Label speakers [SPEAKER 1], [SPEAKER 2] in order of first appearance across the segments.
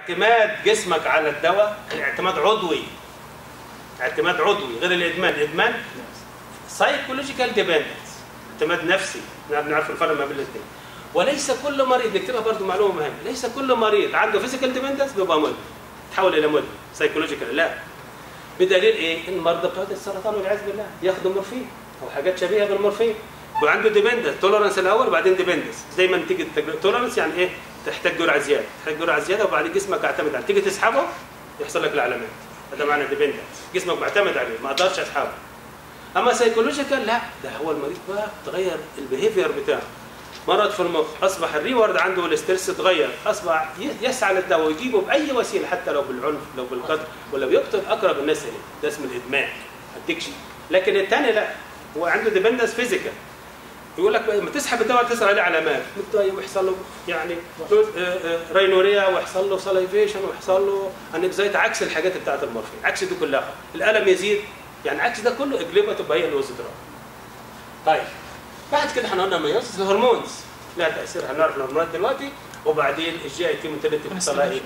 [SPEAKER 1] اعتماد جسمك على الدواء اعتماد عضوي اعتماد عضوي غير الادمان الادمان سايكولوجيكال ديبندنس اعتماد نفسي نعرف نعرف الفرق ما بين الاثنين وليس كل مريض نكتبها برضه معلومه مهمه ليس كل مريض عنده فيزيكال ديبندنس بيبقى مدمن تحول الى مدمن سايكولوجيكال لا بدليل ايه؟ ان مرضى بتوع السرطان والعياذ بالله ياخدوا مورفين او حاجات شبيهه بالمورفين وعنده ديبندنس تولرنس الاول وبعدين ديبندنس دايما تيجي تولرنس يعني ايه؟ تحتاج جرعه زياده تحتاج جرعه زياده وبعدين جسمك يعتمد عليه تيجي تسحبه يحصل لك العلامات هذا معنى ديبندنس جسمك معتمد عليه ما اقدرش اسحبه اما سايكولوجيكال لا ده هو المريض بقى تغير البيهيفير بتاعه مرض في المخ اصبح الريورد عنده الاسترس اتغير اصبح يسعى للدواء ويجيبه باي وسيله حتى لو بالعنف لو بالقتل ولا بيقتل اقرب الناس اليه ده اسمه الادمان ادكشن لكن الثاني لا هو عنده ديبندنس فيزيكال يقول لك لما تسحب الدواء تظهر عليه علامات ويحصل له يعني رينوريا ويحصل له سلايفيشن ويحصل له انكزايتي عكس الحاجات بتاعت المورفين عكس دي كلها الالم يزيد يعني عكس ده كله اقلبه تبقى هي الوزدرا طيب بعد كده احنا قلنا ميوسيس الهرمونز لها تاثير هنعرف الهرمونات دلوقتي وبعدين الجي اي تي موتيليتي بتطلع ايه؟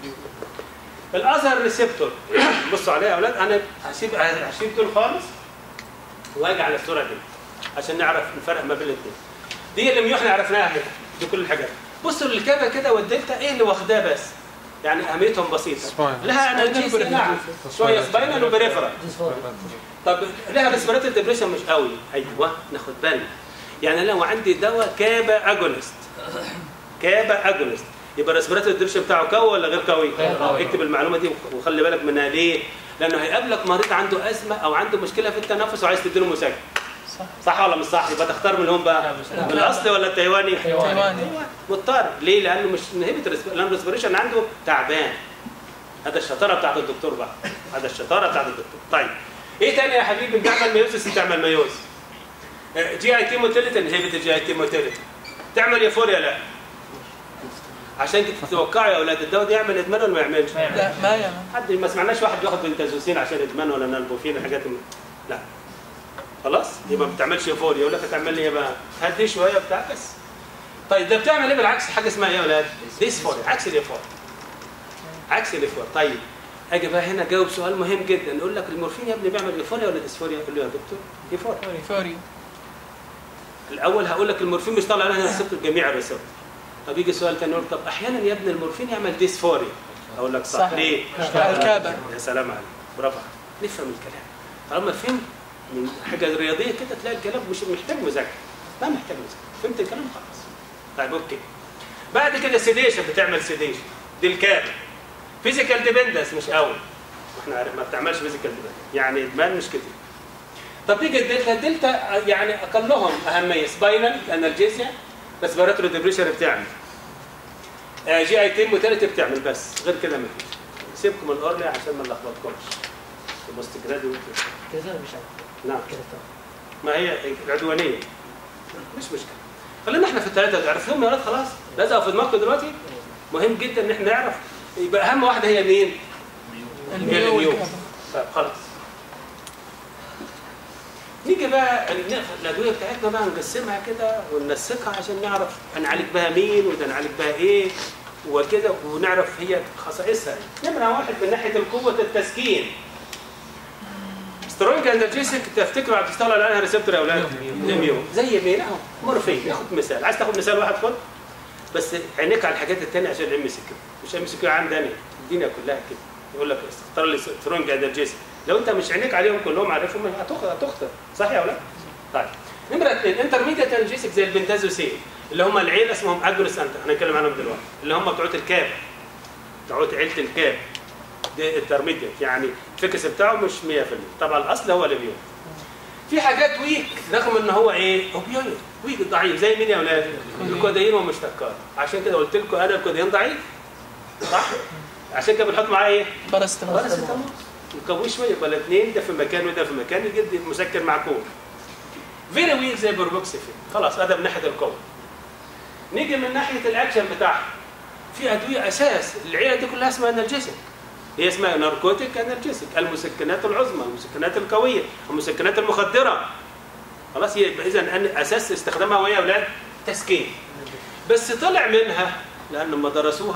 [SPEAKER 1] الاذر ريسبتور بصوا عليها يا اولاد انا هسيب هسيب دول خالص واجي على الصوره دي عشان نعرف الفرق ما بين الاثنين دي اللي احنا عرفناها هنا دي كل الحاجات بصوا الكذا كده والدلتا ايه اللي واخداه بس يعني اهميتهم بسيطه لها انالجيز نعم شويه سباينال وبريفرال طب لها ريسبيراتوري ديبريشن مش قوي ايوه ناخد بالنا يعني لو عندي دواء كابا اجونست كابا اجونست يبقى الريسبيراتوري ديبريشن بتاعه قوي ولا غير قوي؟ اكتب المعلومه دي وخلي بالك منها ليه؟ لانه هيقابلك مريض عنده ازمه او عنده مشكله في التنفس وعايز تديله مسكن
[SPEAKER 2] صح
[SPEAKER 1] صح ولا مش صح؟ يبقى تختار من هم بقى من الاصلي ولا التايواني؟
[SPEAKER 2] تايواني
[SPEAKER 1] مضطر ليه؟ لانه مش انهبت لان الريسبيريشن عنده تعبان هذا الشطاره بتاعت الدكتور بقى هذا الشطاره بتاعت الدكتور طيب ايه تاني يا حبيبي بتعمل ميوزس بتعمل ميوز جي اي تي موتيليتي انهبت الجي اي تي موتيليتي تعمل يافوريا لا عشان كده تتوقعوا يا اولاد الدواء ده يعمل ادمان ولا ما يعملش؟
[SPEAKER 2] لا ما يعمل
[SPEAKER 1] حد ما سمعناش واحد بياخد بنتازوسين عشان ادمان ولا نالبوفين وحاجات من... لا خلاص يبقى ما بتعملش يافوريا يقول لك هتعمل لي ايه بقى؟ هدي شويه بتاع بس طيب ده بتعمل ايه بالعكس حاجه اسمها ايه يا اولاد؟ ديسفوريا عكس اليافوريا عكس اليافوريا طيب اجي بقى هنا جاوب سؤال مهم جدا نقول لك المورفين يا ابني بيعمل يافوريا ولا ديسفوريا؟ يقول له يا دكتور يافوريا
[SPEAKER 2] فوري
[SPEAKER 1] الاول هقول لك المورفين مش طالع لنا ريسبتور جميع الريسبتور طب يجي سؤال تاني يقول طب احيانا يا ابني المورفين يعمل ديسفوريا اقول لك صح,
[SPEAKER 2] صح.
[SPEAKER 1] ليه؟
[SPEAKER 2] الكابة
[SPEAKER 1] يا سلام عليك برافو عليك. نفهم الكلام طالما فهمت من حاجه رياضيه كده تلاقي الكلام مش محتاج مذاكره ما محتاج مذاكره فهمت الكلام خلاص طيب اوكي بعد كده سيديشن بتعمل سيديشن دي الكاب فيزيكال ديبندنس مش قوي احنا عارف ما بتعملش فيزيكال ديبندنس يعني ادمان مش كتير طب تيجي الدلتا الدلتا يعني اقلهم اهميه سباينال انالجيزيا ريسبيراتوري ديبريشن بتعمل آه، جي اي تي موتاليتي بتعمل بس غير كده ما فيش سيبكم من الاورلي عشان ما نلخبطكمش بوست جراديويت
[SPEAKER 3] كده مش عارف
[SPEAKER 1] نعم
[SPEAKER 3] كده طبعا
[SPEAKER 1] ما هي العدوانيه مش مشكله خلينا احنا في الثلاثه عرفتهم يا ولاد خلاص لازقوا في دماغكم دلوقتي مهم جدا ان احنا نعرف يبقى اهم واحده هي مين؟ هي
[SPEAKER 2] الميو
[SPEAKER 1] الميو
[SPEAKER 2] والكابة
[SPEAKER 1] طيب خلاص نيجي بقى ال- الادويه بتاعتنا بقى نقسمها كده وننسقها عشان نعرف هنعالج بها مين وده نعالج بها ايه وكده ونعرف هي خصائصها ايه. نمره واحد من ناحيه القوه التسكين سترونج انرجيسك تفتكروا هتشتغل على انها ريسبتور يا اولاد الميو زي مين اهو مورفين ناخد مثال عايز تاخد مثال واحد خد بس عينيك على الحاجات الثانيه عشان الام سي كيو مش ام سي كيو عندنا الدنيا كلها كده يقول لك اختار لي سترونج انرجيسك لو انت مش عينيك عليهم كلهم عارفهم هتخطر هتخطر صح يا اولاد؟ طيب نمره اثنين انترميديت انرجيسك زي البنتازوسين اللي هم العيله اسمهم اجروس انت هنتكلم عنهم دلوقتي اللي هم بتوع الكاب بتوع عيله الكاب دي انترميديت يعني الفكس بتاعه مش 100% طبعا الاصل هو الابيون في حاجات ويك رغم ان هو ايه اوبيويد ويك ضعيف زي مين يا اولاد الكودايين ومشتقات عشان كده قلت لكم انا الكودايين ضعيف صح عشان كده بنحط معاه ايه
[SPEAKER 2] باراستامول
[SPEAKER 1] باراسيتامول نقويه شويه يبقى الاثنين ده في مكان وده في مكان يجد مسكر معقول فيري ويك زي بوربوكسيفين خلاص هذا من ناحيه القوه نيجي من ناحيه الاكشن بتاعها في ادويه اساس العيله دي كلها اسمها انرجيسك هي اسمها ناركوتيك انرجيسك المسكنات العظمى المسكنات القويه المسكنات المخدره خلاص يبقى اذا اساس استخدامها وهي يا اولاد تسكين بس طلع منها لان لما درسوها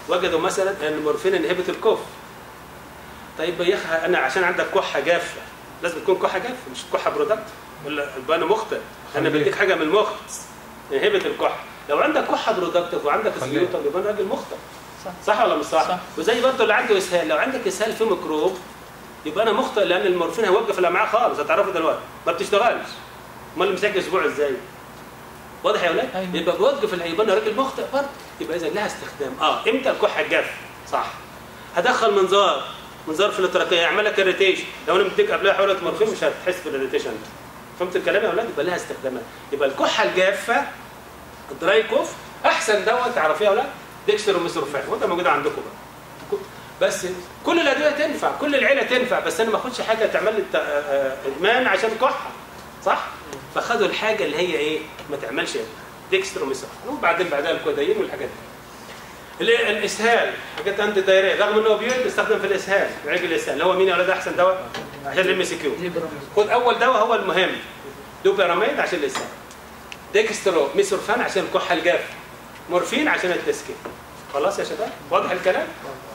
[SPEAKER 1] وجدوا مثلا ان المورفين انهبت الكف طيب يا اخي انا عشان عندك كحه جافه لازم تكون كحه جافه مش كحه برودكت ولا يبقى انا مخطئ انا
[SPEAKER 2] خليك.
[SPEAKER 1] بديك حاجه من المخ انهبت الكحه لو عندك كحه برودكتيف وعندك
[SPEAKER 2] خليك.
[SPEAKER 1] سبيوتم يبقى انا راجل مخطئ
[SPEAKER 3] صح
[SPEAKER 1] صح ولا مش صح؟
[SPEAKER 3] صح.
[SPEAKER 1] وزي برضه اللي عنده اسهال لو عندك اسهال في ميكروب يبقى انا مخطئ لان المورفين هيوقف الامعاء خالص هتعرفوا دلوقتي ما بتشتغلش امال مساك اسبوع ازاي؟ واضح يا اولاد؟
[SPEAKER 3] أيوة.
[SPEAKER 1] يبقى بوقف ال- يبقى انا راجل مخطئ برضه يبقى اذا لها استخدام اه امتى الكحه الجاف صح هدخل منظار منظار في التراكيه يعمل لك اريتيشن لو انا مديك قبلها حوله مورفين مش هتحس بالاريتيشن ده فهمت الكلام يا اولاد؟ يبقى لها استخدامات يبقى الكحه الجافه الدراي كوف احسن دواء تعرفيه يا اولاد؟ ديكستر وميثورفان وده موجود عندكم بقى بس كل الادويه تنفع كل العيله تنفع بس انا ما اخدش حاجه تعمل لي الت- آه، آه، ادمان عشان كحه صح فخدوا الحاجه اللي هي ايه ما تعملش ديكستر وميثورفان وبعدين بعدها الكودايين والحاجات دي ال- الاسهال حاجات انتي دايريه رغم انه اوبيويد بيستخدم في الاسهال في علاج الاسهال اللي هو مين يا اولاد احسن دواء عشان الام سي كيو خد اول دواء هو المهم دوبيراميد عشان الاسهال ديكسترو ميثورفان عشان الكحه الجافه مورفين عشان التسكين خلاص يا شباب واضح الكلام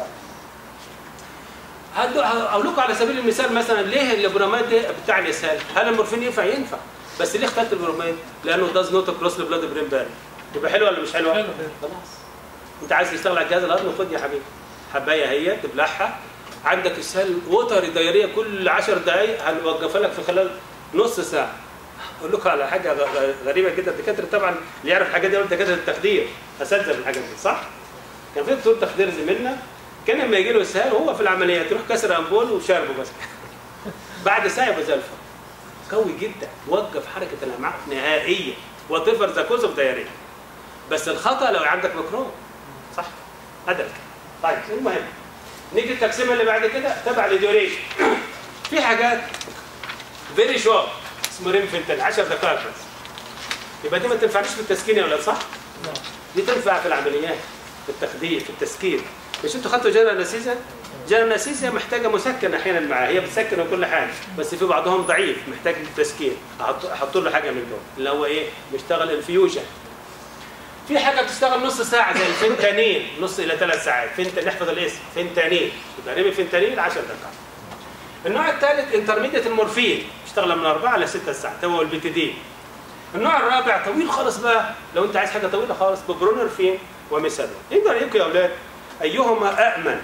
[SPEAKER 1] هدو- اقول لكم على سبيل المثال مثلا ليه البراميد ده بتاع الاسهال هل المورفين ينفع ينفع بس ليه اخترت البراميد لانه داز نوت كروس البلاد برين باري يبقى حلو ولا مش حلو
[SPEAKER 3] حلو.
[SPEAKER 1] خلاص انت عايز تشتغل على الجهاز الهضمي خد يا حبيبي حبايه هي تبلعها عندك اسهال وتر دايريه كل 10 دقائق هنوقفها لك في خلال نص ساعه اقول لكم على حاجه غ- غ- غريبه جدا الدكاتره طبعا اللي يعرف الحاجات دي هو دكاتره التخدير اساتذه في الحاجات دي صح؟ كان في دكتور تخدير زميلنا كان لما يجي له اسهال وهو في العمليات يروح كسر امبول وشاربه بس بعد ساعه يبقى زي الفل قوي جدا وقف حركه الامعاء نهائيا وطفر ذا كوز اوف دايريه بس الخطا لو عندك ميكروب صح هذا الكلام. طيب المهم نيجي التقسيمه اللي بعد كده تبع الديوريشن في حاجات فيري شورت اسمه ريمفنتل 10 دقائق بس يبقى دي ما تنفعنيش في التسكين يا ولاد صح؟ دي تنفع في العمليات في التخدير في التسكين مش انتوا خدتوا جنرال انستيزيا؟ جنرال انستيزيا محتاجه مسكن احيانا معاها هي بتسكن وكل حاجه بس في بعضهم ضعيف محتاج تسكين احط احط له حاجه من دول اللي هو ايه؟ بيشتغل انفيوجن في حاجه بتشتغل نص ساعه زي الفنتانيل نص الى ثلاث ساعات فنت نحفظ الاسم فنتانيل يبقى ريمي فنتانيل 10 دقائق النوع الثالث انترميديت المورفين بيشتغل من 4 ل 6 ساعات هو البيتيدين النوع الرابع طويل خالص بقى لو انت عايز حاجه طويله خالص ببرونرفين وميسادون ايه رايكم يا اولاد ايهما امن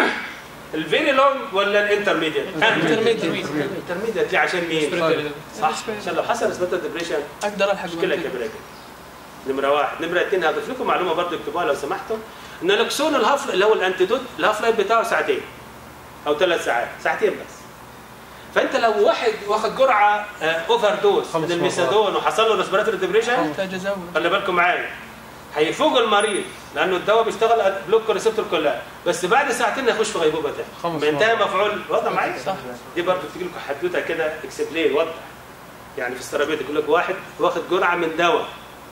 [SPEAKER 1] الفيري لونج ولا الانترميديت
[SPEAKER 3] Intermediate.
[SPEAKER 1] الانترميديت دي عشان مين صح عشان لو حصل اثبات ديبريشن
[SPEAKER 3] اقدر الحق
[SPEAKER 1] مشكله
[SPEAKER 3] بالكده.
[SPEAKER 1] كبيره جدا نمره واحد نمره اثنين هضيف لكم معلومه برضه اكتبوها لو سمحتوا ان الاكسون الهاف اللي هو الانتيدوت الهاف لايف بتاعه ساعتين او ثلاث ساعات ساعتين بس فانت لو واحد واخد جرعه اوفر دوز
[SPEAKER 2] خمس
[SPEAKER 1] من الميثادون وحصل له ريسبيراتوري ديبريشن
[SPEAKER 3] محتاج ازود
[SPEAKER 1] خلي بالكم معايا هيفوق المريض لانه الدواء بيشتغل بلوك ريسبتور كلها بس بعد ساعتين هيخش في غيبوبه تاني
[SPEAKER 2] خمس
[SPEAKER 1] ما انتهى
[SPEAKER 2] مرات.
[SPEAKER 1] مفعول وضع معايا
[SPEAKER 3] صح
[SPEAKER 1] دي برضه بتجي لكم حدوته كده اكسبلين وضح يعني في السرابيت يقول لك واحد واخد جرعه من دواء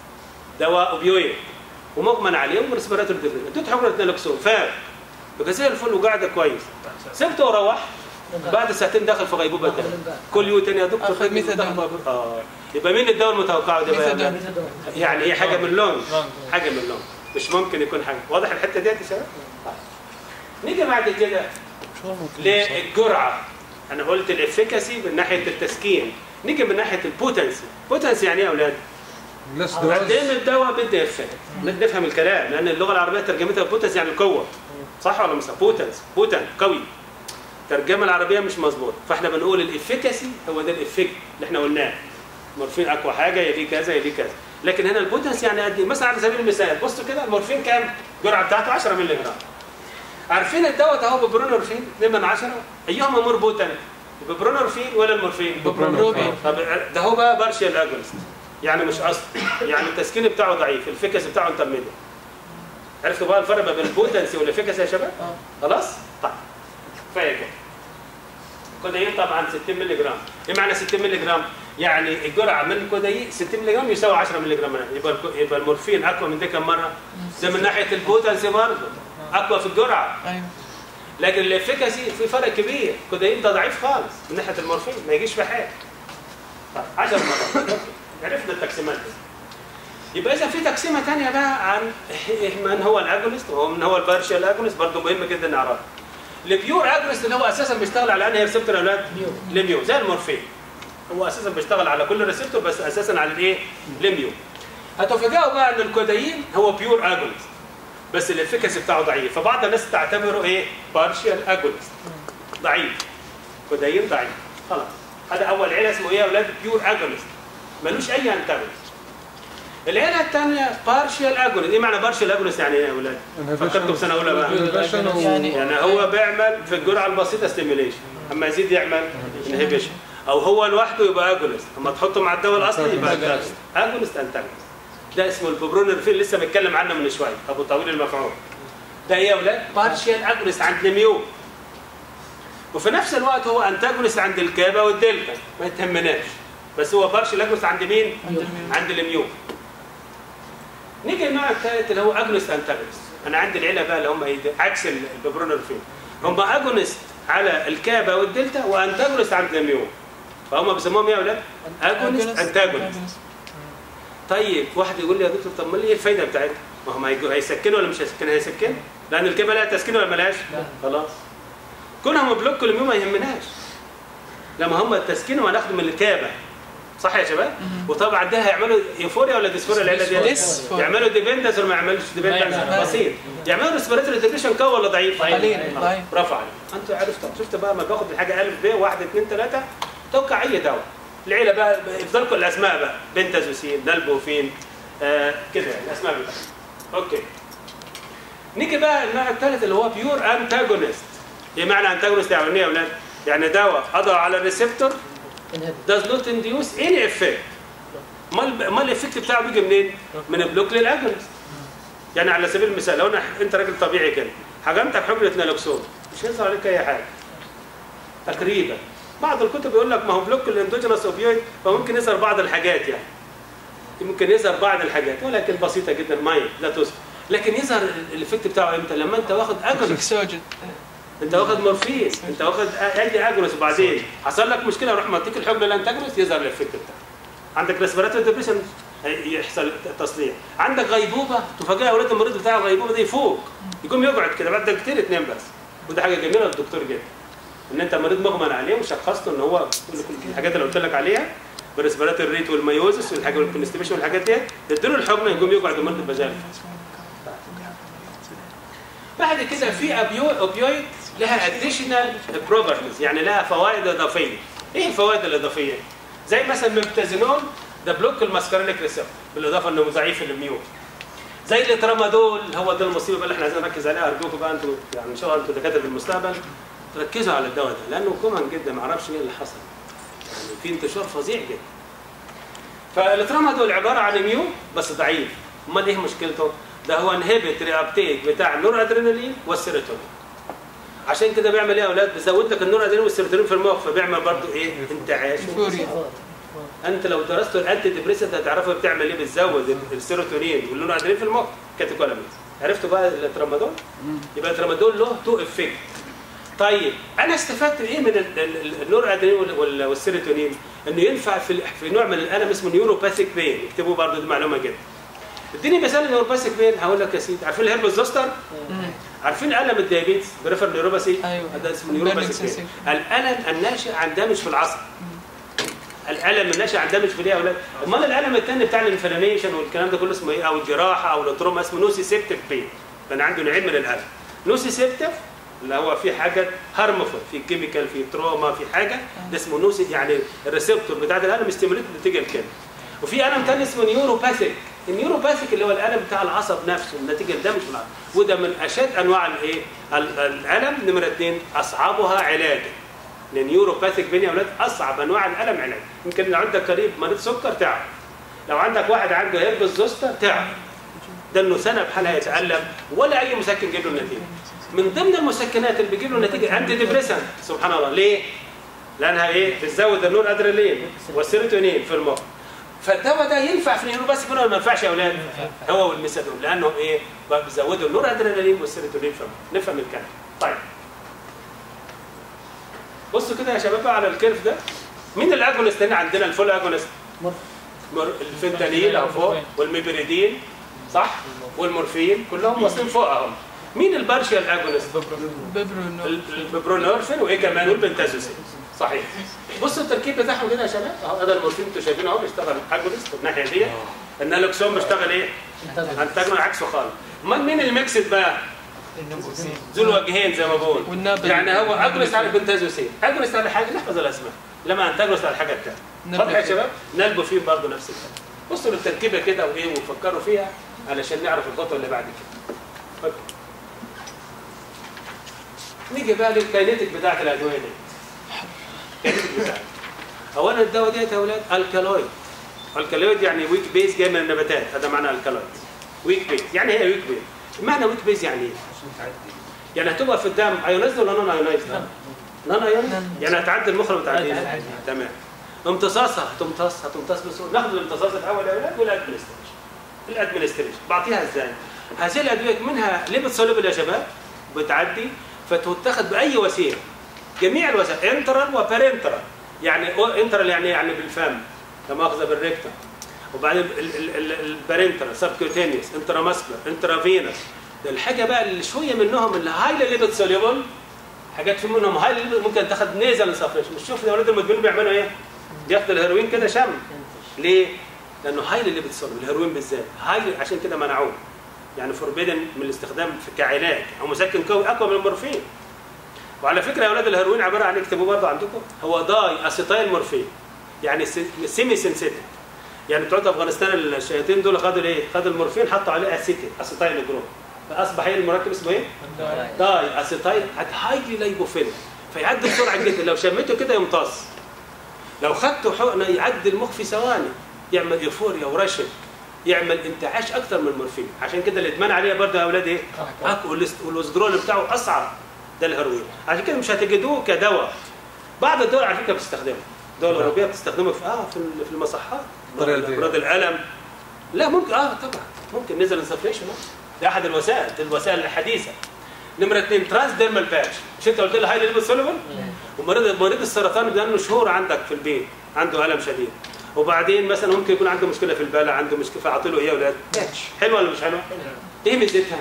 [SPEAKER 1] دواء اوبيويد ومغمى عليه وريسبيراتور ديبريشن اديت حقنه نالكسون فاق يبقى زي الفل وقاعده كويس سبته وروح بعد ساعتين دخل في غيبوبه تاني كل يوم تاني يا دكتور
[SPEAKER 3] أخذ
[SPEAKER 1] خد
[SPEAKER 3] ميثادون.
[SPEAKER 1] اه يبقى مين الدواء المتوقع ده بقى؟
[SPEAKER 3] ميثادون.
[SPEAKER 1] يعني هي حاجه من لون
[SPEAKER 2] لونج.
[SPEAKER 1] حاجه من لون مش ممكن يكون حاجه واضح الحته ديت يا شباب طيب. نيجي بعد كده
[SPEAKER 3] شو ممكن
[SPEAKER 1] للجرعه انا قلت الافكاسي من ناحيه التسكين نيجي من ناحيه البوتنسي بوتنسي يعني ايه يا اولاد
[SPEAKER 2] لس
[SPEAKER 1] قد
[SPEAKER 2] دوز
[SPEAKER 1] ايه من الدواء بدي افكت نفهم الكلام لان اللغه العربيه ترجمتها بوتنسي يعني القوه صح ولا مش صح بوتنس بوتن قوي الترجمه العربيه مش مظبوطه فاحنا بنقول الافكاسي هو ده الافكت اللي احنا قلناه مورفين اقوى حاجه يليه كذا يليه كذا لكن هنا البوتنس يعني قد ايه مثلا على سبيل المثال بصوا كده المورفين كام الجرعه بتاعته 10 مللي جرام عارفين الدواء ده هو ببرونورفين 2 من 10 ايهما مور بوتن الببرونورفين ولا المورفين
[SPEAKER 3] ببرونورفين.
[SPEAKER 1] طب ده هو بقى بارشيال اجونست يعني مش اصل يعني التسكين بتاعه ضعيف الفكس بتاعه انترميديت عرفتوا بقى الفرق بين البوتنسي والافكاسي يا شباب
[SPEAKER 3] اه
[SPEAKER 1] خلاص طيب كفايه كده كودايين طبعا 60 مللي جرام ايه معنى 60 مللي جرام يعني الجرعه من الكودايين 60 مللي جرام يساوي 10 مللي جرام يبقى الكو- يبقى المورفين اقوى من ده كم مره ده من ناحيه البوتنسي برضه اقوى في الجرعه
[SPEAKER 3] ايوه
[SPEAKER 1] لكن الافكاسي في فرق كبير الكودايين ده ضعيف خالص من ناحيه المورفين ما يجيش في حاجه طيب 10 مرات عرفنا التقسيمات دي يبقى اذا في تقسيمه ثانيه بقى عن من هو الاجونست ومن هو البارشال اجونست برضه مهم جدا نعرفه البيور اجونست اللي هو اساسا بيشتغل على انهي ريسبتور يا اولاد؟ ليميو زي المورفين هو اساسا بيشتغل على كل ريسبتور بس اساسا على الايه؟ ليميو هتفاجئوا بقى ان الكودايين هو بيور اجونست بس الافكاسي بتاعه ضعيف فبعض الناس تعتبره ايه؟ بارشال اجونست ضعيف كودايين ضعيف خلاص هذا اول عيله اسمه ايه يا اولاد؟ بيور اجونست ملوش اي انتاجونست العيله الثانيه بارشال اجونست ايه معنى بارشال اجونست يعني ايه يا اولاد؟ فكرتوا في سنه اولى بقى
[SPEAKER 3] Inhibition و-
[SPEAKER 2] يعني
[SPEAKER 1] يعني هو بيعمل في الجرعه البسيطه ستيميوليشن اما يزيد يعمل انهبيشن او هو لوحده يبقى اجونست اما تحطه مع الدواء الاصلي يبقى انتاجونست اجونست انتاجونست ده اسمه البوبرونرفين لسه متكلم عنه من شويه ابو طويل المفعول ده ايه يا اولاد بارشال اجونست عند الميو وفي نفس الوقت هو انتاجونست عند الكابا والدلتا ما يتهمناش بس هو بارشال اجونست عند مين عند الميو نيجي النوع الثالث اللي هو اجونست انتاجونست انا عندي العيله بقى اللي هم ايه ده؟ عكس الببرونرفين هم اجونست على الكابا والدلتا وانتاجونست عند الميو فهم بيسموهم ايه يا اولاد؟ اجونست انتاجونست طيب واحد يقول لي يا دكتور طب امال ايه الفايده بتاعتها؟ ما هم هيجو- هيسكنوا ولا مش هيسكنوا؟ هيسكنوا لان الكابا لها تسكين ولا ملهاش؟ خلاص كونهم بلوك الميو ما يهمناش لما هم التسكين هناخده من الكابا صح يا شباب؟ وطبعا ده هيعملوا يوفوريا ولا ديسفوريا العيله دي؟
[SPEAKER 2] ديسفوريا.
[SPEAKER 1] يعملوا ديبندنس ولا ما يعملوش ديبندنس؟
[SPEAKER 2] يعملوا.
[SPEAKER 1] بسيط يعملوا ريسبيراتوري ديبريشن قوي ولا ضعيف؟
[SPEAKER 2] قليل،
[SPEAKER 1] خلاص،
[SPEAKER 2] ضعيف.
[SPEAKER 1] برافو عليك انتوا عرفتوا شفت بقى ما باخد الحاجه الف ب واحد اثنين ثلاثه توقع اي دواء العيله بقى يفضلكم الاسماء بقى بنتازوسين نالبوفين آه كده يعني الاسماء بتاعتها اوكي نيجي بقى النوع الثالث اللي هو بيور انتاجونست ايه معنى انتاجونست يعني ايه يا اولاد؟ يعني دواء قضى على الريسبتور does not induce any effect امال امال الايفكت بتاعه بيجي منين؟ من البلوك للاجونست يعني على سبيل المثال لو انا انت راجل طبيعي كده حجمتك حجره نالوكسون مش هيظهر عليك اي حاجه تقريبا بعض الكتب يقول لك ما هو بلوك الاندوجينوس اوبيويد فممكن يظهر بعض الحاجات يعني ممكن يظهر بعض الحاجات ولكن بسيطه جدا ماي لا تظهر لكن يظهر الايفكت بتاعه امتى؟ لما انت واخد اجونست
[SPEAKER 2] فيكسوجن
[SPEAKER 1] انت واخد مورفين انت واخد ادي اجونس وبعدين حصل لك مشكله روح مديك الحقن الانتاجونس يظهر الايفكت بتاعه عندك ريسبيراتوري ديبريشن يحصل تصليح عندك غيبوبه تفاجئ اولاد المريض بتاعه الغيبوبه دي يفوق يقوم يقعد كده بعد كتير تنام بس وده حاجه جميله للدكتور جدا ان انت مريض مغمى عليه وشخصته ان هو كل كل الحاجات اللي قلت لك عليها بالريسبيراتوري ريت والميوزس والحاجه والكونستيبيشن والحاجات دي تديله الحقنه يقوم يقعد المريض بزاف بعد كده في أبيو اوبيويد لها اديشنال بروبرتيز يعني لها فوائد اضافيه ايه الفوائد الاضافيه زي مثلا ميبتازينول ده بلوك الماسكارينيك ريسبتور بالاضافه انه ضعيف الميوت زي الترامادول هو ده المصيبه بقى اللي احنا عايزين نركز عليها ارجوكم بقى انتوا يعني ان شاء الله انتوا دكاتره في المستقبل تركزوا على الدواء ده لانه كومن جدا ما اعرفش ايه اللي حصل يعني في انتشار فظيع جدا فالترامادول عباره عن ميو بس ضعيف امال ايه مشكلته؟ ده هو انهبت ريابتيك بتاع النور ادرينالين والسيروتونين عشان كده بيعمل ايه يا اولاد؟ بيزود لك النور ادرينالين والسيروتونين في المخ فبيعمل برضه ايه؟ انتعاش
[SPEAKER 2] فوريا
[SPEAKER 1] انت لو درستوا الانتي ديبريسنت هتعرفوا بتعمل ايه بتزود السيروتونين والنور ادرينالين في المخ كاتيكولامينز عرفتوا بقى الترامادول؟ يبقى الترامادول له تو افكت طيب انا استفدت ايه من ال- ال- ال- النور ادرينالين وال- وال- والسيروتونين؟ انه ينفع في ال- في نوع من الالم اسمه نيوروباثيك بين اكتبوا برضه دي معلومه جدا اديني مثال النيوروباثيك بين هقول لك يا سيدي عارفين الهربس زوستر؟ عارفين الم الديابيتس بريفر نيوروباثي
[SPEAKER 2] أيوة.
[SPEAKER 1] ده اسمه
[SPEAKER 2] Burning
[SPEAKER 1] نيوروباثيك بين
[SPEAKER 2] sensation.
[SPEAKER 1] الالم الناشئ عن دامج في العصب الالم الناشئ عن دامج في ايه يا اولاد امال الالم الثاني بتاع الانفلاميشن والكلام ده كله اسمه ايه او الجراحه او التروما اسمه نوسي سيبتيف بين فانا عنده نوعين من الالم نوسي سيبتيف اللي هو في حاجه هارمفul في كيميكال في تروما في حاجه ده اسمه نوسي يعني الريسبتور بتاع الالم ستيموليت نتيجه لكده وفي الم ثاني اسمه نيوروباثيك النيوروباثيك اللي هو الالم بتاع العصب نفسه نتيجه لدمج في العصب وده من اشد انواع الايه ال- الالم نمره اثنين اصعبها علاجا لان نيوروباثيك بين يا اولاد اصعب انواع الالم علاج يمكن لو عندك قريب مريض سكر تعب لو عندك واحد عنده هيربس زوستر تعب ده انه سنه بحالها يتالم ولا اي مسكن يجيب له النتيجه من ضمن المسكنات اللي بيجيب له النتيجه انتي ديبريسنت سبحان الله ليه؟ لانها ايه؟ بتزود النور ادرينالين والسيروتونين في المخ فالدواء ده ينفع في النيوروباثيك ولا ما ينفعش يا اولاد؟ هو والميثادون لانه ايه؟ بقى بيزودوا النور ادرينالين والسيروتونين في المخ نفهم الكلام طيب بصوا كده يا شباب بقى على الكيرف ده مين الاجونست هنا عندنا الفول اجونست؟ مر- الفنتانيل اهو فوق والميبريدين صح والمورفين كلهم واصلين فوق اهم مين البارشيال اجونست
[SPEAKER 3] ببرو
[SPEAKER 1] البرونورفين وايه كمان والبنتازوسين صحيح بصوا التركيب بتاعهم كده يا شباب اهو هذا المورفين انتوا شايفينه اهو بيشتغل اجونست في الناحيه دي النالوكسون بيشتغل ايه؟ انتاجون عكسه خالص امال مين الميكسد بقى؟ ذو الوجهين زي ما بقول
[SPEAKER 3] والنابل
[SPEAKER 1] يعني هو اجونست على البنتازوسين اجونست على حاجه نحفظ الاسماء لما انتاجونست على الحاجه الثانيه
[SPEAKER 3] نابل
[SPEAKER 1] واضح يا
[SPEAKER 3] فيه.
[SPEAKER 1] شباب؟ نالبوفين برضه نفس الكلام بصوا للتركيبه كده وايه وفكروا فيها علشان نعرف الخطوه اللي بعد كده اتفضل. نيجي بقى للكاينيتيك بتاعت الادويه دي الكاينيتيك بتاعت اولا الدواء ديت يا اولاد الكالويد الكالويد يعني ويك بيز جاي من النباتات هذا معنى الكالويد ويك بيز يعني ايه ويك بيز معنى ويك بيز يعني ايه يعني هتبقى في الدم ايونايزد ولا نون ايونايزد نون ايونايزد يعني هتعدي المخ ولا ما تعديش
[SPEAKER 3] هتعدي.
[SPEAKER 1] تمام امتصاصها هتمتص هتمتص بسهوله ناخد الامتصاص الاول يا اولاد والادمنستريشن الادمنستريشن بعطيها ازاي هذه الادويه منها ليبت سوليبل يا شباب بتعدي فتتخذ باي وسيله جميع الوسائل انترال وبارنترال يعني أو- انترال يعني يعني بالفم لا مؤاخذه بالريكتم وبعدين البارنترال سبكوتينيوس انتراماسكولار انترافينوس ده الحاجه بقى اللي شويه منهم اللي هايلي ليبت سوليبل حاجات في منهم هايلي ليبت ممكن تاخد نيزل سفريشن مش شوف الاولاد المدمنين بيعملوا ايه؟ بياخدوا الهيروين كده شم ليه؟ لانه هايلي ليبت سوليبل الهيروين بالذات هايلي عشان كده منعوه يعني فوربيدن من الاستخدام في كعلاج او مسكن قوي اقوى من المورفين وعلى فكره يا اولاد الهيروين عباره عن اكتبوه برضه عندكم هو داي اسيتايل مورفين يعني سيمي سنسيتيف يعني بتوع افغانستان الشياطين دول خدوا ايه؟ خدوا المورفين حطوا عليه اسيتيل اسيتايل جروب فاصبح ايه المركب اسمه ايه؟ داي اسيتايل هايلي لايبوفيليك فيعدي بسرعه جدا لو شميته كده يمتص لو خدته حقنه يعدي المخ في ثواني يعمل ايفوريا ورشد يعمل انتعاش اكتر من المورفين عشان كده الادمان عليه برضه يا اولاد ايه؟ اقوى والاست- والوزدرول بتاعه اصعب ده الهيروين عشان كده مش هتجدوه كدواء بعض الدول على فكره بتستخدمه الدول الاوروبيه بتستخدمه في اه في ال- في المصحات
[SPEAKER 2] الطريقة دي.
[SPEAKER 1] امراض الالم لا ممكن اه طبعا ممكن نزل انسفليشن ده احد الوسائل الوسائل الحديثه نمره اثنين ترانس ديرمال باتش مش انت قلت لي هاي ليبل سوليفن ومريض مريض السرطان بيبقى له شهور عندك في البيت عنده الم شديد وبعدين مثلا ممكن يكون عنده مشكله في البلع عنده مشكله فاعطي له ايه يا اولاد باتش حلوه ولا مش حلوه؟ ايه ميزتها؟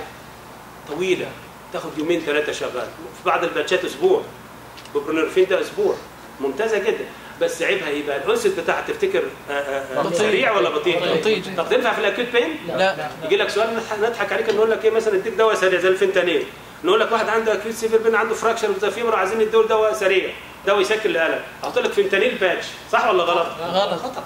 [SPEAKER 1] طويله تاخد يومين ثلاثه شغال في بعض الباتشات اسبوع بوبرونورفين ده اسبوع ممتازه جدا بس عيبها ايه بقى الانسد بتاعها تفتكر آه، آه، آه،
[SPEAKER 3] بطيء.
[SPEAKER 1] سريع ولا بطيء؟
[SPEAKER 3] بطيء.
[SPEAKER 1] طب تنفع في الاكيوت بين؟
[SPEAKER 3] لا
[SPEAKER 1] يجي لك سؤال نضحك- نضحك عليك نقول لك ايه مثلا اديك دواء سريع زي الفنتانيل نقول لك واحد عنده اكيوت سيفير بين عنده فراكشر وزفيمر وعايزين نديه دواء سريع دواء يسكن الالم احط لك فنتانيل باتش صح ولا غلط؟
[SPEAKER 3] غلط.
[SPEAKER 1] خطا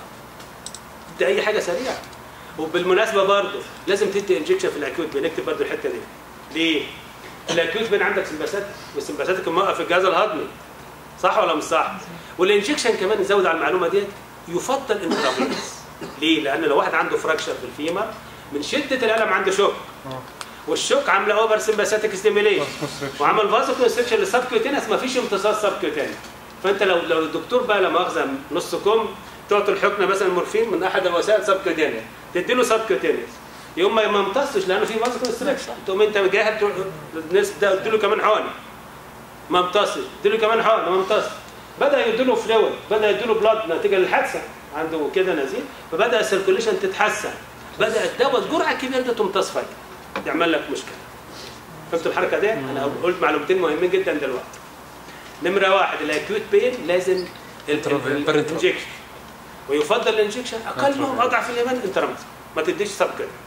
[SPEAKER 1] ده اي حاجه سريعه وبالمناسبه برضه لازم تدي انجكشن في الاكيوت بين اكتب برضه الحته دي ليه؟ الاكيوت بين عندك سمباسات والسمباساتيك موقف الجهاز الهضمي صح ولا مش صح؟ والانجكشن كمان نزود على المعلومه ديت يفضل انترافينوس ليه؟ لان لو واحد عنده فراكشر في الفيمر من شده الالم عنده شوك والشوك عامله اوفر سمباساتيك ستيميليشن وعمل فازو كونستريكشن للسب كيوتينس ما فيش امتصاص سب كيوتينس فانت لو لو الدكتور بقى لا مؤاخذه نص كم تعطي الحقنه مثلا مورفين من احد الوسائل سب كيوتينس تدي له سب كيوتينس يوم ما ما يمتصش لانه في فازو كونستريكشن تقوم انت جاهل تروح الناس ده ادي له كمان حقنه ما امتصش ادي له كمان حقنه ما امتصش بدا يدي له فلويد بدا يدي له بلاد نتيجه للحادثه عنده كده نزيف فبدا السيركوليشن تتحسن بدا الدواء الجرعه الكبيره دي تمتص فجاه يعمل لك مشكله فهمتوا الحركه دي؟ انا قلت معلومتين مهمين جدا دلوقتي نمره واحد الاكيوت بين لازم
[SPEAKER 2] Intravenous.
[SPEAKER 1] الانجكشن ويفضل الانجكشن اقلهم اضعف الايمان انترامس ما تديش سب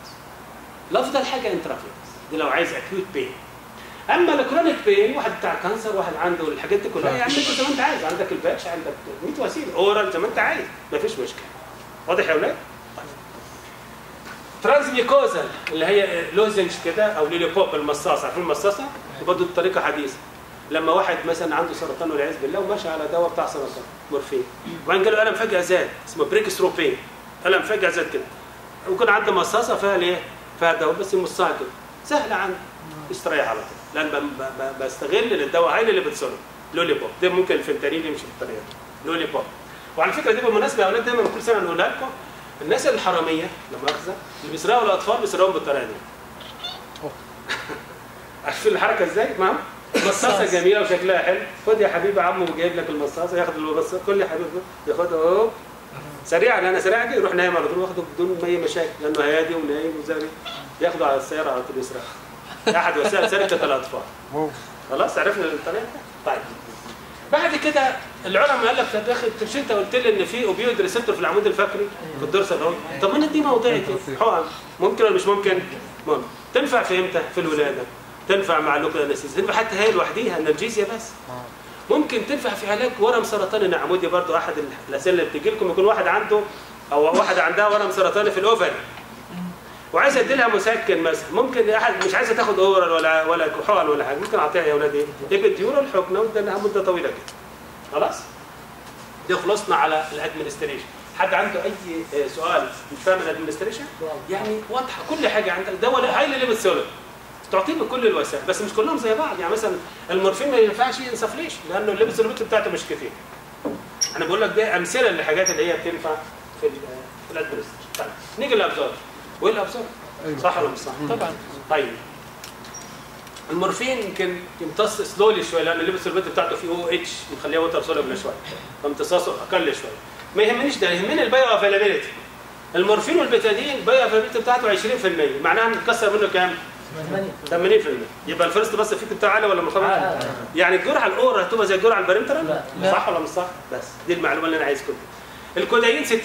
[SPEAKER 1] الافضل حاجه انترافينوس دي لو عايز اكيوت بين اما الكرونيك بين واحد بتاع كانسر واحد عنده الحاجات دي كلها يعني انت زي ما انت عايز عندك الباتش عندك 100 وسيله اورال زي ما انت عايز ما فيش مشكله واضح يا اولاد؟ ترانزميكوزال اللي هي لوزنج كده او ليليبوب المصاصه عارفين المصاصه برضه بطريقه حديثه لما واحد مثلا عنده سرطان والعياذ بالله وماشي على دواء بتاع سرطان مورفين وبعدين جاله الم فجاه زاد اسمه بريكستروبين الم فجاه زاد كده وكان عنده مصاصه فيها الايه؟ فيها دواء بس يمصها كده سهله عنده يستريح على طول لان ب- ب- ب- بستغل الدواء هاي اللي بتصله لوليبوب ده ممكن الفنتانيل يمشي بالطريقه دي لوليبوب وعلى فكره دي بالمناسبه يا اولاد دايما كل سنه نقولها لكم الناس الحراميه لا مؤاخذه اللي بيسرقوا الاطفال بيسرقوهم بالطريقه دي عارفين الحركه ازاي؟ ما مصاصه جميله وشكلها حلو خد يا حبيبي عمو جايب لك المصاصه ياخد المصاصه كل يا حبيبي ياخدها اهو سريعا انا سريع كده يروح نايم على طول واخده بدون اي مشاكل لانه هادي ونايم وزي ياخده على السياره على طول يسرق احد وسائل سرقه الاطفال
[SPEAKER 3] واو.
[SPEAKER 1] خلاص عرفنا الطريقه طيب بعد كده العلماء قال لك طب يا اخي انت مش انت قلت لي ان في اوبيويد ريسبتور في العمود الفقري في الدرس اهو طب ما انا دي موضعي كده حقن ممكن ولا مش ممكن؟ ممكن تنفع في امتى؟ في الولاده تنفع مع اللوكال انستيزيا تنفع حتى هي لوحديها انرجيزيا بس ممكن تنفع في علاج ورم سرطاني العمودي برضو احد الاسئله اللي بتجي لكم يكون واحد عنده او واحده عندها ورم سرطاني في الاوفري وعايزه ادي لها مسكن مثلا ممكن احد مش عايزه تاخد اورال ولا ولا حقن ولا حاجه ممكن اعطيها يا اولاد ايه؟ ابيديورال حقنه واديها مده طويله كده خلاص؟ دي خلصنا على الادمنستريشن حد عنده اي آه، سؤال مش فاهم الادمنستريشن؟ يعني واضحه كل حاجه عندك ده ولا هاي ليفل سوليد تعطيه بكل الوسائل بس مش كلهم زي بعض يعني مثلا المورفين ما ينفعش انسفليشن لانه الليفل سوليد بتاعته مش كتير انا بقول لك ده امثله للحاجات اللي هي بتنفع في ال- في الادمنستريشن طيب نيجي للابزورب وايه الابزورب؟
[SPEAKER 3] أيوة.
[SPEAKER 1] صح ولا مش صح؟
[SPEAKER 3] طبعا
[SPEAKER 1] طيب المورفين يمكن يمتص سلولي شويه لان الليبس البيت بتاعته فيه او اتش مخليه ووتر سولبل شويه فامتصاصه اقل شويه ما يهمنيش ده يهمني البايو افيلابيلتي المورفين والبيتادين البايو افيلابيلتي بتاعته 20% معناها نتكسر منه كام؟ 80% يبقى الفيرست بس الفيت بتاعه عالي ولا منخفض؟ يعني الجرعه الاورا هتبقى زي الجرعه البارنترال؟
[SPEAKER 3] لا.
[SPEAKER 1] صح ولا مش صح؟ بس دي المعلومه اللي انا عايز كنت الكودايين 60%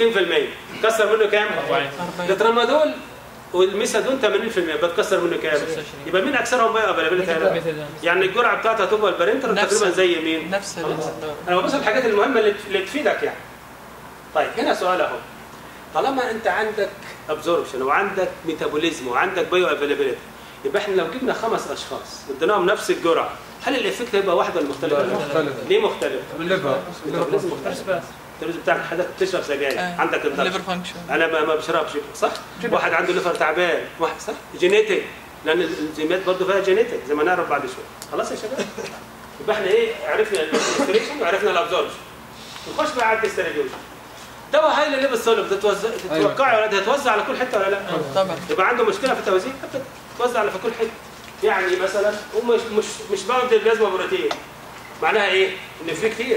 [SPEAKER 1] كسر منه كام؟ الترامادول والميثادون 80% بتكسر منه كام؟ يبقى مين اكثرهم بقى افيلابيلتي هنا؟
[SPEAKER 3] ميثادون.
[SPEAKER 1] يعني الجرعه بتاعتها هتبقى البارنترال
[SPEAKER 3] نفس-
[SPEAKER 1] تقريبا زي مين؟
[SPEAKER 3] نفس ال-
[SPEAKER 1] انا ببص الحاجات المهمه اللي اللي تفيدك يعني. طيب هنا سؤال اهو. طالما انت عندك ابزوربشن وعندك ميتابوليزم وعندك بايو افيلابيلتي يبقى احنا لو جبنا خمس اشخاص واديناهم نفس الجرعه هل الايفكت هيبقى واحد ولا مختلف؟
[SPEAKER 3] لا، مختلف.
[SPEAKER 1] ليه مختلف؟
[SPEAKER 3] الليفر
[SPEAKER 1] الميتابوليزم مختلف. الميتابوليزم بتاعك حضرتك بتشرب سجاير
[SPEAKER 3] آه.
[SPEAKER 1] عندك
[SPEAKER 3] الليفر
[SPEAKER 1] الضغط
[SPEAKER 3] فانكشن
[SPEAKER 1] انا ما ما بشربش صح؟ واحد عنده ليفر تعبان واحد صح؟ جينيتك لان الانزيمات برضه فيها جينيتك زي ما نعرف بعد شويه خلاص يا شباب؟ يبقى احنا ايه عرفنا الاستريشن وعرفنا الابزوربشن نخش بقى على الديستريبيوشن دواء هاي ليفل سولب ده توزع تتوقعي ولا ده هتوزع على كل حته ولا لا؟
[SPEAKER 3] طبعا
[SPEAKER 1] يبقى عنده مشكله في التوزيع أبدا توزع على في كل حته يعني مثلا ومش مش مش باخد البلازما بروتين معناها ايه؟ ان في كتير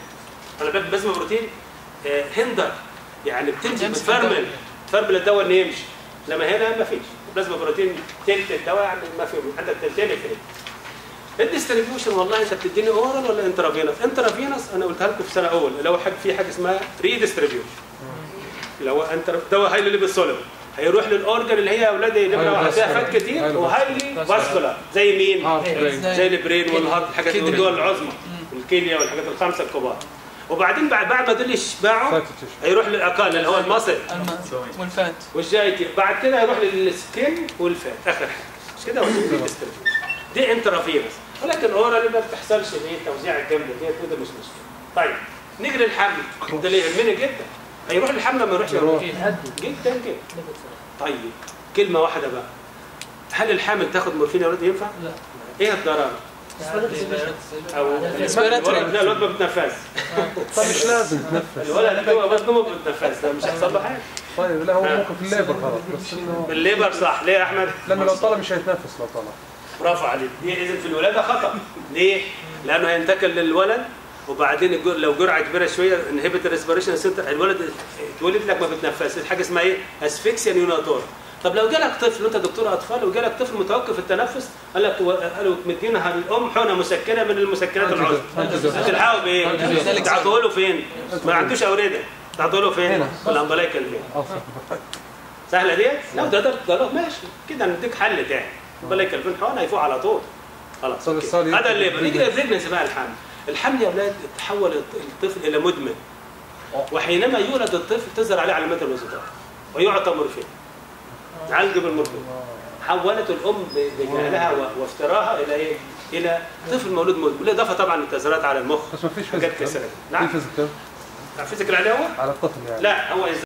[SPEAKER 1] انا باخد بلازما بروتين آه، هندر يعني بتنزل
[SPEAKER 3] يمسك
[SPEAKER 1] بتفرمل
[SPEAKER 3] الدواء.
[SPEAKER 1] تفرمل الدواء انه يمشي لما هنا ما فيش بلازما بروتين تلت الدواء يعني ما في عندك تلتين الفريق الديستريبيوشن والله انت بتديني اورال ولا انترافينوس انترافينوس انا قلتها لكم في سنه اول اللي هو حاجه في حاجه اسمها ريديستريبيوشن اللي هو انت دواء هايلي ليبل سوليد هيروح للاورجن اللي هي يا اولادي نمره
[SPEAKER 3] أيوة
[SPEAKER 1] واحد فيها
[SPEAKER 3] فاسكولار.
[SPEAKER 1] فات كتير
[SPEAKER 3] أيوة
[SPEAKER 1] وهايلي فاسكولار زي مين؟
[SPEAKER 3] عارف برين.
[SPEAKER 1] زي البرين والهارت الحاجات
[SPEAKER 3] كدني.
[SPEAKER 1] الدول العظمى الكليه والحاجات الخمسه الكبار وبعدين بعد بعد ما دول يشبعوا
[SPEAKER 3] فات تشبع.
[SPEAKER 1] هيروح للاقل اللي هو المصل
[SPEAKER 3] الماء والفات
[SPEAKER 1] والجايتي بعد كده هيروح للسكين والفات اخر حاجه مش كده ولا دي distribution. دي انترافيروس ولكن اورال ما بتحصلش ايه توزيع الجامده ديت وده مش مشكله طيب نيجي للحمل ده اللي يهمني جدا هيروح الحمل ما يروحش
[SPEAKER 3] يروح.
[SPEAKER 1] جدا جدا طيب كلمه واحده بقى هل الحامل تاخد مورفين يا ولاد ينفع؟
[SPEAKER 3] لا.
[SPEAKER 1] ايه الضرر؟ او
[SPEAKER 3] Respiratory.
[SPEAKER 1] الولد لا الولد ما بيتنفس
[SPEAKER 3] طب
[SPEAKER 2] مش لازم تنفس
[SPEAKER 1] الولد جوه بطنه ما بيتنفس ده مش هيحصل له حاجه
[SPEAKER 2] طيب لا هو ممكن في الليبر غلط بس انه
[SPEAKER 1] الليبر صح ليه يا احمد؟
[SPEAKER 2] لانه لو طلع مش هيتنفس لو طلع
[SPEAKER 1] برافو عليك دي اذا في الولاده خطا ليه؟ لانه هينتقل للولد وبعدين الجر- لو جرعه كبيره شويه انهبت الريسبيريشن سنتر الولد اتولد لك ما بتنفسش حاجه اسمها ايه؟ اسفكسيا نيوناتور طب لو جالك طفل وانت دكتور اطفال وجالك طفل متوقف التنفس قال لك قالوا مدينا الام حقنه مسكنه من المسكنات العظمى
[SPEAKER 2] أنتجوز.
[SPEAKER 1] هتلحقوا بايه؟
[SPEAKER 3] أنتجوز.
[SPEAKER 1] تعطوه له فين؟ ما عندوش اورده تعطوه له فين؟
[SPEAKER 2] هنا.
[SPEAKER 1] في الامبلايكال فين؟
[SPEAKER 2] اصلا
[SPEAKER 1] سهله ديت؟ لو تقدر تقدر ماشي كده نديك حل تاني بالك الفين حقن هيفوق على طول خلاص
[SPEAKER 2] طب
[SPEAKER 1] أوكي.
[SPEAKER 2] السؤال
[SPEAKER 1] هذا
[SPEAKER 2] يمكن
[SPEAKER 1] اللي نيجي للبريجنسي بقى الحمل الحمل يا اولاد تحول الطفل الى مدمن وحينما يولد الطفل تظهر عليه علامات الوظيفه ويعطى مورفين عالج بالمورفين حولت الام ب- بجهلها و- وافتراها الى ايه؟ الى طفل مولود مدمن بالاضافه طبعا للتاثيرات على المخ
[SPEAKER 2] بس ما فيش
[SPEAKER 1] حاجات
[SPEAKER 2] فيزيكال
[SPEAKER 1] كسرت
[SPEAKER 2] في
[SPEAKER 1] نعم
[SPEAKER 2] فيزيكال
[SPEAKER 1] فيزيكال عليه هو؟
[SPEAKER 2] على الطفل يعني
[SPEAKER 1] لا هو از